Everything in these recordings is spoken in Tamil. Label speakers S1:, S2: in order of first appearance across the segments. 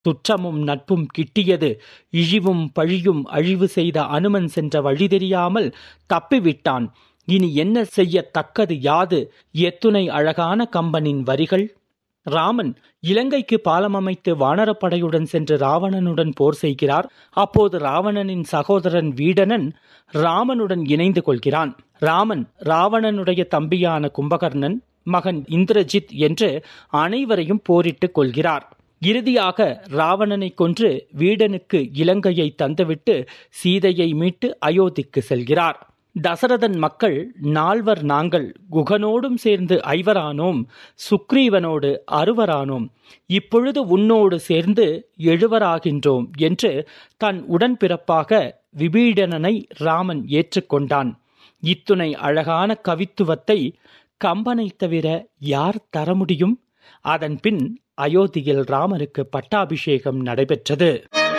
S1: துற்றமும் நட்பும் கிட்டியது இழிவும் பழியும் அழிவு செய்த அனுமன் சென்ற வழி தெரியாமல் தப்பிவிட்டான் இனி என்ன செய்யத்தக்கது யாது எத்துணை அழகான கம்பனின் வரிகள் ராமன் இலங்கைக்கு பாலம் அமைத்து வானரப்படையுடன் சென்று ராவணனுடன் போர் செய்கிறார் அப்போது ராவணனின் சகோதரன் வீடனன் ராமனுடன் இணைந்து கொள்கிறான் ராமன் ராவணனுடைய தம்பியான கும்பகர்ணன் மகன் இந்திரஜித் என்று அனைவரையும் போரிட்டுக் கொள்கிறார் இறுதியாக ராவணனை கொன்று வீடனுக்கு இலங்கையை தந்துவிட்டு சீதையை மீட்டு அயோத்திக்கு செல்கிறார் தசரதன் மக்கள் நால்வர் நாங்கள் குகனோடும் சேர்ந்து ஐவரானோம் சுக்ரீவனோடு அறுவரானோம் இப்பொழுது உன்னோடு சேர்ந்து எழுவராகின்றோம் என்று தன் உடன்பிறப்பாக விபீடனனை ராமன் ஏற்றுக்கொண்டான் இத்துணை அழகான கவித்துவத்தை கம்பனை தவிர யார் தர முடியும் அதன் பின் அயோத்தியில் ராமருக்கு பட்டாபிஷேகம் நடைபெற்றது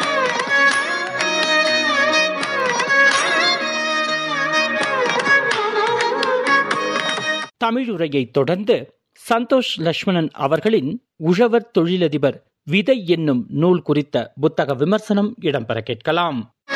S1: தமிழுரையைத் தொடர்ந்து சந்தோஷ் லட்சுமணன் அவர்களின் உழவர் தொழிலதிபர் விதை என்னும் நூல் குறித்த புத்தக விமர்சனம் இடம்பெற கேட்கலாம்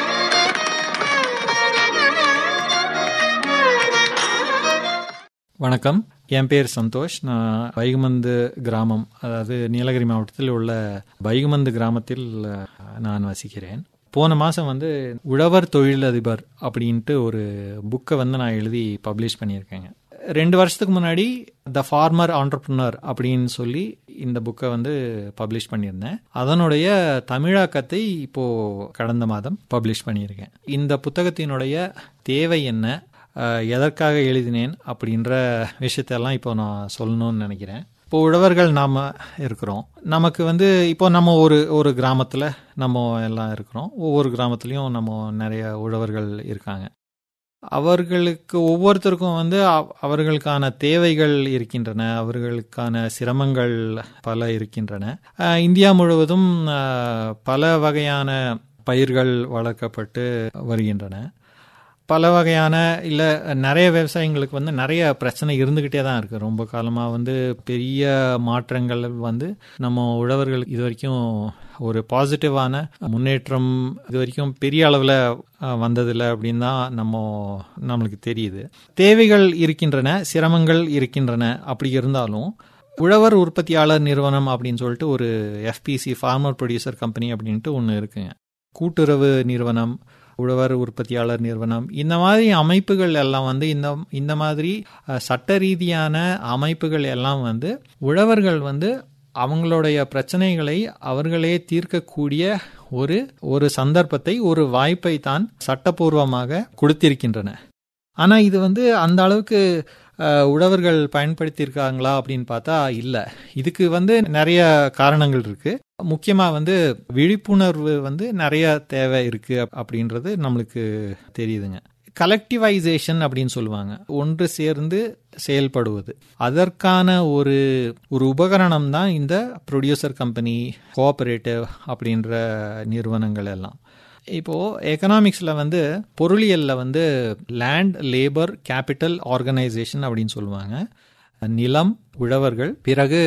S2: வணக்கம் என் பேர் சந்தோஷ் நான் வைகுமந்து கிராமம் அதாவது நீலகிரி மாவட்டத்தில் உள்ள வைகுமந்து கிராமத்தில் நான் வசிக்கிறேன் போன மாதம் வந்து உழவர் தொழிலதிபர் அப்படின்ட்டு ஒரு புக்கை வந்து நான் எழுதி பப்ளிஷ் பண்ணியிருக்கேங்க ரெண்டு வருஷத்துக்கு முன்னாடி த ஃபார்மர் ஆண்டர்பிரினர் அப்படின்னு சொல்லி இந்த புக்கை வந்து பப்ளிஷ் பண்ணியிருந்தேன் அதனுடைய தமிழாக்கத்தை இப்போ கடந்த மாதம் பப்ளிஷ் பண்ணியிருக்கேன் இந்த புத்தகத்தினுடைய தேவை என்ன எதற்காக எழுதினேன் அப்படின்ற விஷயத்தெல்லாம் இப்போ நான் சொல்லணும்னு நினைக்கிறேன் இப்போ உழவர்கள் நாம் இருக்கிறோம் நமக்கு வந்து இப்போ நம்ம ஒரு ஒரு கிராமத்தில் நம்ம எல்லாம் இருக்கிறோம் ஒவ்வொரு கிராமத்துலேயும் நம்ம நிறைய உழவர்கள் இருக்காங்க அவர்களுக்கு ஒவ்வொருத்தருக்கும் வந்து அவர்களுக்கான தேவைகள் இருக்கின்றன அவர்களுக்கான சிரமங்கள் பல இருக்கின்றன இந்தியா முழுவதும் பல வகையான பயிர்கள் வளர்க்கப்பட்டு வருகின்றன பல வகையான இல்லை நிறைய விவசாயிங்களுக்கு வந்து நிறைய பிரச்சனை இருந்துக்கிட்டே தான் இருக்குது ரொம்ப காலமாக வந்து பெரிய மாற்றங்கள் வந்து நம்ம உழவர்களுக்கு இது வரைக்கும் ஒரு பாசிட்டிவான முன்னேற்றம் இது வரைக்கும் பெரிய அளவில் வந்ததில்லை அப்படின்னு தான் நம்ம நம்மளுக்கு தெரியுது தேவைகள் இருக்கின்றன சிரமங்கள் இருக்கின்றன அப்படி இருந்தாலும் உழவர் உற்பத்தியாளர் நிறுவனம் அப்படின்னு சொல்லிட்டு ஒரு எஃபிசி ஃபார்மர் ப்ரொடியூசர் கம்பெனி அப்படின்ட்டு ஒன்று இருக்குங்க கூட்டுறவு நிறுவனம் உழவர் உற்பத்தியாளர் நிறுவனம் இந்த மாதிரி அமைப்புகள் எல்லாம் வந்து இந்த இந்த மாதிரி சட்ட ரீதியான அமைப்புகள் எல்லாம் வந்து உழவர்கள் வந்து அவங்களுடைய பிரச்சனைகளை அவர்களே தீர்க்கக்கூடிய ஒரு ஒரு சந்தர்ப்பத்தை ஒரு வாய்ப்பை தான் சட்டப்பூர்வமாக கொடுத்திருக்கின்றன ஆனால் இது வந்து அந்த அளவுக்கு உழவர்கள் பயன்படுத்தியிருக்காங்களா அப்படின்னு பார்த்தா இல்லை இதுக்கு வந்து நிறைய காரணங்கள் இருக்கு முக்கியமாக வந்து விழிப்புணர்வு வந்து நிறைய தேவை இருக்கு அப்படின்றது நம்மளுக்கு தெரியுதுங்க கலெக்டிவைசேஷன் அப்படின்னு சொல்லுவாங்க ஒன்று சேர்ந்து செயல்படுவது அதற்கான ஒரு ஒரு உபகரணம் தான் இந்த ப்ரொடியூசர் கம்பெனி கோஆபரேட்டிவ் அப்படின்ற நிறுவனங்கள் எல்லாம் இப்போ எக்கனாமிக்ஸில் வந்து பொருளியலில் வந்து லேண்ட் லேபர் கேபிட்டல் ஆர்கனைசேஷன் அப்படின்னு சொல்லுவாங்க நிலம் உழவர்கள் பிறகு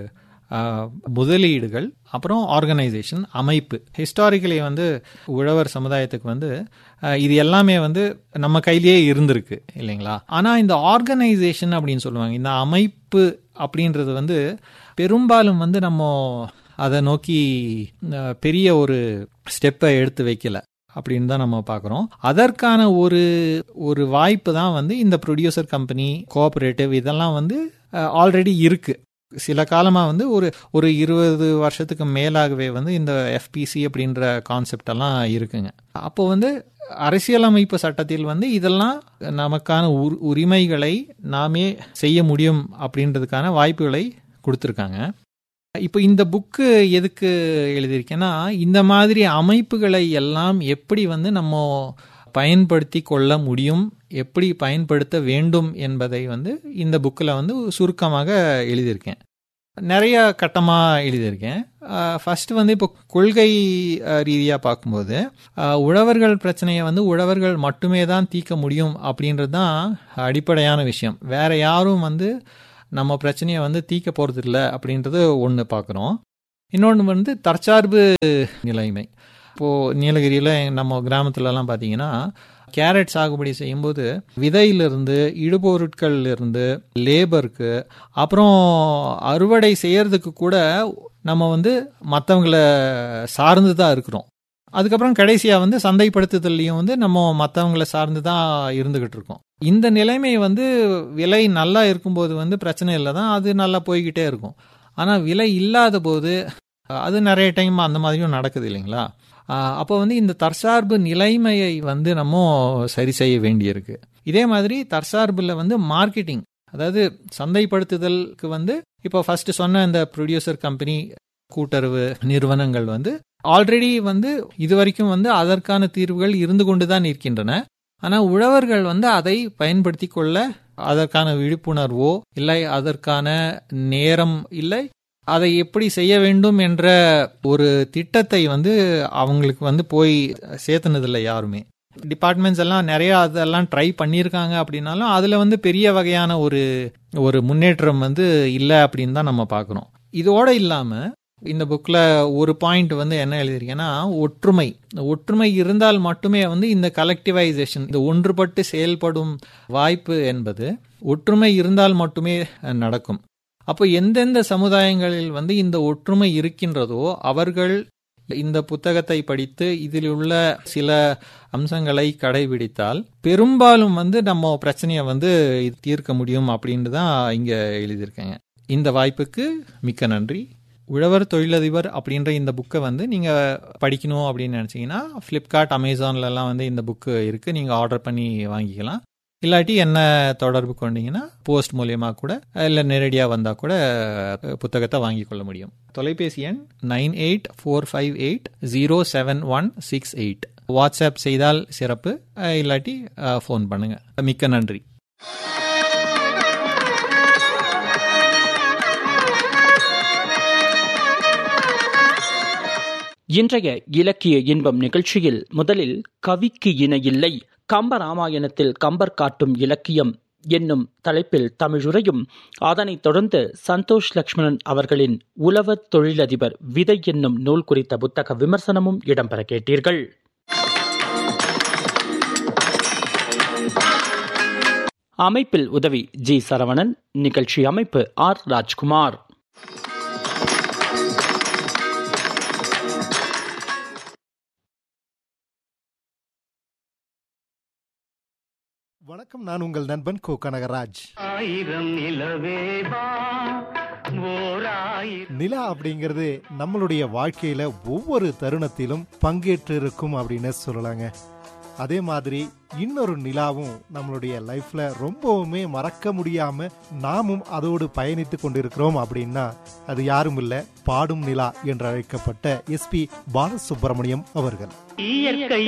S2: முதலீடுகள் அப்புறம் ஆர்கனைசேஷன் அமைப்பு ஹிஸ்டாரிக்கலி வந்து உழவர் சமுதாயத்துக்கு வந்து இது எல்லாமே வந்து நம்ம கையிலேயே இருந்திருக்கு இல்லைங்களா ஆனால் இந்த ஆர்கனைசேஷன் அப்படின்னு சொல்லுவாங்க இந்த அமைப்பு அப்படின்றது வந்து பெரும்பாலும் வந்து நம்ம அதை நோக்கி பெரிய ஒரு ஸ்டெப்பை எடுத்து வைக்கல அப்படின்னு தான் நம்ம பார்க்குறோம் அதற்கான ஒரு ஒரு வாய்ப்பு தான் வந்து இந்த ப்ரொடியூசர் கம்பெனி கோஆபரேட்டிவ் இதெல்லாம் வந்து ஆல்ரெடி இருக்கு சில காலமாக வந்து ஒரு ஒரு இருபது வருஷத்துக்கு மேலாகவே வந்து இந்த எஃபிசி அப்படின்ற கான்செப்ட் எல்லாம் இருக்குங்க அப்போ வந்து அரசியலமைப்பு சட்டத்தில் வந்து இதெல்லாம் நமக்கான உரிமைகளை நாமே செய்ய முடியும் அப்படின்றதுக்கான வாய்ப்புகளை கொடுத்துருக்காங்க இப்போ இந்த புக்கு எதுக்கு எழுதியிருக்கேன்னா இந்த மாதிரி அமைப்புகளை எல்லாம் எப்படி வந்து நம்ம பயன்படுத்தி கொள்ள முடியும் எப்படி பயன்படுத்த வேண்டும் என்பதை வந்து இந்த புக்கில் வந்து சுருக்கமாக எழுதியிருக்கேன் நிறைய கட்டமாக எழுதியிருக்கேன் ஃபர்ஸ்ட் வந்து இப்போ கொள்கை ரீதியாக பார்க்கும்போது உழவர்கள் பிரச்சனையை வந்து உழவர்கள் மட்டுமே தான் தீர்க்க முடியும் அப்படின்றது தான் அடிப்படையான விஷயம் வேற யாரும் வந்து நம்ம பிரச்சனையை வந்து தீர்க்க போகிறது இல்லை அப்படின்றது ஒன்று பார்க்குறோம் இன்னொன்று வந்து தற்சார்பு நிலைமை இப்போது நீலகிரியில் நம்ம கிராமத்துலலாம் பார்த்தீங்கன்னா கேரட் சாகுபடி செய்யும்போது விதையிலிருந்து இடுபொருட்கள்லேருந்து லேபருக்கு அப்புறம் அறுவடை செய்யறதுக்கு கூட நம்ம வந்து மற்றவங்கள சார்ந்து தான் இருக்கிறோம் அதுக்கப்புறம் கடைசியாக வந்து சந்தைப்படுத்துதல்லையும் வந்து நம்ம மற்றவங்கள சார்ந்து தான் இருந்துகிட்டு இருக்கோம் இந்த நிலைமை வந்து விலை நல்லா இருக்கும்போது வந்து பிரச்சனை இல்லை தான் அது நல்லா போய்கிட்டே இருக்கும் ஆனால் விலை இல்லாத போது அது நிறைய டைம் அந்த மாதிரியும் நடக்குது இல்லைங்களா அப்போ வந்து இந்த தற்சார்பு நிலைமையை வந்து நம்ம சரி செய்ய வேண்டியிருக்கு இதே மாதிரி தற்சார்பில் வந்து மார்க்கெட்டிங் அதாவது சந்தைப்படுத்துதலுக்கு வந்து இப்போ ஃபர்ஸ்ட் சொன்ன இந்த ப்ரொடியூசர் கம்பெனி கூட்டுறவு நிறுவனங்கள் வந்து ஆல்ரெடி வந்து இது வரைக்கும் வந்து அதற்கான தீர்வுகள் இருந்து கொண்டு தான் இருக்கின்றன ஆனால் உழவர்கள் வந்து அதை பயன்படுத்தி கொள்ள அதற்கான விழிப்புணர்வோ இல்லை அதற்கான நேரம் இல்லை அதை எப்படி செய்ய வேண்டும் என்ற ஒரு திட்டத்தை வந்து அவங்களுக்கு வந்து போய் சேர்த்துனதில்லை யாருமே டிபார்ட்மெண்ட்ஸ் எல்லாம் நிறைய அதெல்லாம் ட்ரை பண்ணியிருக்காங்க அப்படின்னாலும் அதில் வந்து பெரிய வகையான ஒரு ஒரு முன்னேற்றம் வந்து இல்லை அப்படின்னு தான் நம்ம பார்க்குறோம் இதோட இல்லாமல் இந்த புக்கில் ஒரு பாயிண்ட் வந்து என்ன எழுதியிருக்கேன்னா ஒற்றுமை ஒற்றுமை இருந்தால் மட்டுமே வந்து இந்த கலெக்டிவைசேஷன் இந்த ஒன்றுபட்டு செயல்படும் வாய்ப்பு என்பது ஒற்றுமை இருந்தால் மட்டுமே நடக்கும் அப்போ எந்தெந்த சமுதாயங்களில் வந்து இந்த ஒற்றுமை இருக்கின்றதோ அவர்கள் இந்த புத்தகத்தை படித்து இதில் உள்ள சில அம்சங்களை கடைபிடித்தால் பெரும்பாலும் வந்து நம்ம பிரச்சனையை வந்து தீர்க்க முடியும் அப்படின்னு தான் இங்க எழுதியிருக்கேங்க இந்த வாய்ப்புக்கு மிக்க நன்றி உழவர் தொழிலதிபர் அப்படின்ற இந்த புக்கை வந்து நீங்கள் படிக்கணும் அப்படின்னு நினச்சிங்கன்னா ஃப்ளிப்கார்ட் அமேசான்லலாம் வந்து இந்த புக்கு இருக்குது நீங்கள் ஆர்டர் பண்ணி வாங்கிக்கலாம் இல்லாட்டி என்ன தொடர்பு கொண்டீங்கன்னா போஸ்ட் மூலியமாக கூட இல்லை நேரடியாக வந்தால் கூட புத்தகத்தை வாங்கி கொள்ள முடியும் தொலைபேசி எண் nine eight four five eight zero seven one six eight WhatsApp செய்தால் சிறப்பு இல்லாட்டி ஃபோன் பண்ணுங்க மிக்க நன்றி
S1: இன்றைய இலக்கிய இன்பம் நிகழ்ச்சியில் முதலில் கவிக்கு இணை இல்லை கம்பராமாயணத்தில் கம்பர் காட்டும் இலக்கியம் என்னும் தலைப்பில் தமிழுரையும் அதனைத் தொடர்ந்து சந்தோஷ் லக்ஷ்மணன் அவர்களின் உழவர் தொழிலதிபர் விதை என்னும் நூல் குறித்த புத்தக விமர்சனமும் இடம்பெற கேட்டீர்கள் அமைப்பில் உதவி ஜி சரவணன் நிகழ்ச்சி அமைப்பு ஆர் ராஜ்குமார்
S3: வணக்கம் நான் உங்கள் நண்பன் கோ கனகராஜ்
S4: ஆயிரம் நிலவேவா
S3: நிலா அப்படிங்கிறது நம்மளுடைய வாழ்க்கையில ஒவ்வொரு தருணத்திலும் பங்கேற்று இருக்கும் அப்படின்னு சொல்லலாங்க அதே மாதிரி இன்னொரு நிலாவும் நம்மளுடைய லைஃப்ல ரொம்பவுமே மறக்க முடியாம நாமும் அதோடு பயணித்து கொண்டிருக்கிறோம் அப்படின்னா அது யாரும் இல்ல பாடும் நிலா என்று அழைக்கப்பட்ட எஸ்பி பாலசுப்ரமணியம் அவர்கள்
S4: இயற்கை